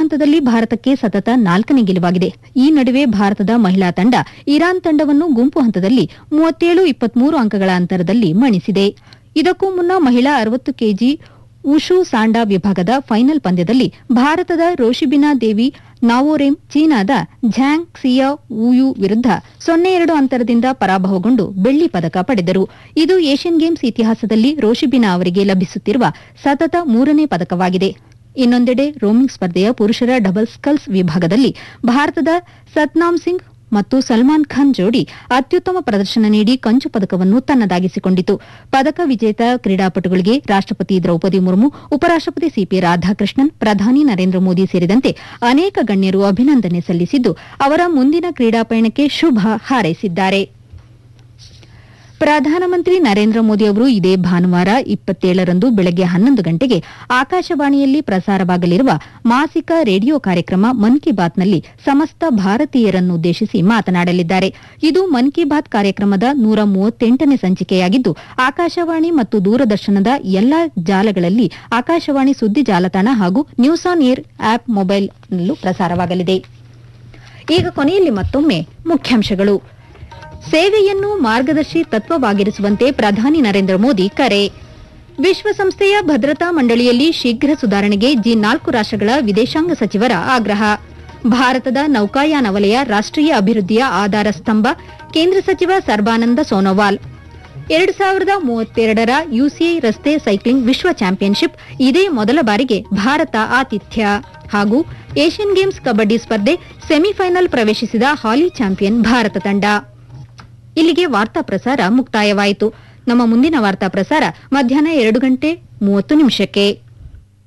ಹಂತದಲ್ಲಿ ಭಾರತಕ್ಕೆ ಸತತ ನಾಲ್ಕನೇ ಗೆಲುವಾಗಿದೆ ಈ ನಡುವೆ ಭಾರತದ ಮಹಿಳಾ ತಂಡ ಇರಾನ್ ತಂಡವನ್ನು ಗುಂಪು ಹಂತದಲ್ಲಿ ಮೂವತ್ತೇಳು ಇಪ್ಪತ್ಮೂರು ಅಂಕಗಳ ಅಂತರದಲ್ಲಿ ಮಣಿಸಿದೆ ಇದಕ್ಕೂ ಮುನ್ನ ಮಹಿಳಾ ಅರವತ್ತು ಕೆಜಿ ಉಷು ಸಾಂಡಾ ವಿಭಾಗದ ಫೈನಲ್ ಪಂದ್ಯದಲ್ಲಿ ಭಾರತದ ರೋಶಿಬಿನಾ ದೇವಿ ನಾವೋರೆಮ್ ಚೀನಾದ ಝ್ಯಾಂಗ್ ಕ್ಸಿಯಾ ವುಯು ವಿರುದ್ಧ ಸೊನ್ನೆ ಎರಡು ಅಂತರದಿಂದ ಪರಾಭವಗೊಂಡು ಬೆಳ್ಳಿ ಪದಕ ಪಡೆದರು ಇದು ಏಷ್ಯನ್ ಗೇಮ್ಸ್ ಇತಿಹಾಸದಲ್ಲಿ ರೋಶಿಬಿನಾ ಅವರಿಗೆ ಲಭಿಸುತ್ತಿರುವ ಸತತ ಮೂರನೇ ಪದಕವಾಗಿದೆ ಇನ್ನೊಂದೆಡೆ ರೋಮಿಂಗ್ ಸ್ಪರ್ಧೆಯ ಪುರುಷರ ಡಬಲ್ ಸ್ಕಲ್ಸ್ ವಿಭಾಗದಲ್ಲಿ ಭಾರತದ ಸತ್ನಾಮ್ ಸಿಂಗ್ ಮತ್ತು ಸಲ್ಮಾನ್ ಖಾನ್ ಜೋಡಿ ಅತ್ಯುತ್ತಮ ಪ್ರದರ್ಶನ ನೀಡಿ ಕಂಚು ಪದಕವನ್ನು ತನ್ನದಾಗಿಸಿಕೊಂಡಿತು ಪದಕ ವಿಜೇತ ಕ್ರೀಡಾಪಟುಗಳಿಗೆ ರಾಷ್ಟಪತಿ ದ್ರೌಪದಿ ಮುರ್ಮು ಉಪರಾಷ್ಟಪತಿ ಸಿಪಿ ರಾಧಾಕೃಷ್ಣನ್ ಪ್ರಧಾನಿ ನರೇಂದ್ರ ಮೋದಿ ಸೇರಿದಂತೆ ಅನೇಕ ಗಣ್ಯರು ಅಭಿನಂದನೆ ಸಲ್ಲಿಸಿದ್ದು ಅವರ ಮುಂದಿನ ಕ್ರೀಡಾ ಪಯಣಕ್ಕೆ ಶುಭ ಹಾರೈಸಿದ್ದಾರೆ ಪ್ರಧಾನಮಂತ್ರಿ ನರೇಂದ್ರ ಮೋದಿ ಅವರು ಇದೇ ಭಾನುವಾರ ಇಪ್ಪತ್ತೇಳರಂದು ಬೆಳಗ್ಗೆ ಹನ್ನೊಂದು ಗಂಟೆಗೆ ಆಕಾಶವಾಣಿಯಲ್ಲಿ ಪ್ರಸಾರವಾಗಲಿರುವ ಮಾಸಿಕ ರೇಡಿಯೋ ಕಾರ್ಯಕ್ರಮ ಮನ್ ಕಿ ಬಾತ್ನಲ್ಲಿ ಸಮಸ್ತ ಭಾರತೀಯರನ್ನುದ್ದೇಶಿಸಿ ಮಾತನಾಡಲಿದ್ದಾರೆ ಇದು ಮನ್ ಕಿ ಬಾತ್ ಕಾರ್ಯಕ್ರಮದ ನೂರ ಮೂವತ್ತೆಂಟನೇ ಸಂಚಿಕೆಯಾಗಿದ್ದು ಆಕಾಶವಾಣಿ ಮತ್ತು ದೂರದರ್ಶನದ ಎಲ್ಲಾ ಜಾಲಗಳಲ್ಲಿ ಆಕಾಶವಾಣಿ ಸುದ್ದಿ ಜಾಲತಾಣ ಹಾಗೂ ನ್ಯೂಸ್ ಆನ್ ಏರ್ ಆಪ್ ಮೊಬೈಲ್ನಲ್ಲೂ ಪ್ರಸಾರವಾಗಲಿದೆ ಈಗ ಕೊನೆಯಲ್ಲಿ ಮತ್ತೊಮ್ಮೆ ಮುಖ್ಯಾಂಶಗಳು ಸೇವೆಯನ್ನು ಮಾರ್ಗದರ್ಶಿ ತತ್ವವಾಗಿರಿಸುವಂತೆ ಪ್ರಧಾನಿ ನರೇಂದ್ರ ಮೋದಿ ಕರೆ ವಿಶ್ವಸಂಸ್ಥೆಯ ಭದ್ರತಾ ಮಂಡಳಿಯಲ್ಲಿ ಶೀಘ್ರ ಸುಧಾರಣೆಗೆ ಜಿ ನಾಲ್ಕು ರಾಷ್ಟ್ರಗಳ ವಿದೇಶಾಂಗ ಸಚಿವರ ಆಗ್ರಹ ಭಾರತದ ನೌಕಾಯಾನ ವಲಯ ರಾಷ್ಟೀಯ ಅಭಿವೃದ್ಧಿಯ ಆಧಾರ ಸ್ತಂಭ ಕೇಂದ್ರ ಸಚಿವ ಸರ್ಬಾನಂದ ಸೋನೋವಾಲ್ ಎರಡು ಸಾವಿರದ ಮೂವತ್ತೆರಡರ ಯುಸಿಐ ರಸ್ತೆ ಸೈಕ್ಲಿಂಗ್ ವಿಶ್ವ ಚಾಂಪಿಯನ್ಶಿಪ್ ಇದೇ ಮೊದಲ ಬಾರಿಗೆ ಭಾರತ ಆತಿಥ್ಯ ಹಾಗೂ ಏಷ್ಯನ್ ಗೇಮ್ಸ್ ಕಬಡ್ಡಿ ಸ್ಪರ್ಧೆ ಸೆಮಿಫೈನಲ್ ಪ್ರವೇಶಿಸಿದ ಹಾಲಿ ಚಾಂಪಿಯನ್ ಭಾರತ ತಂಡ ಇಲ್ಲಿಗೆ ವಾರ್ತಾ ಪ್ರಸಾರ ಮುಕ್ತಾಯವಾಯಿತು ನಮ್ಮ ಮುಂದಿನ ವಾರ್ತಾ ಪ್ರಸಾರ ಮಧ್ಯಾಹ್ನ ಎರಡು ಗಂಟೆ ಮೂವತ್ತು ನಿಮಿಷಕ್ಕೆ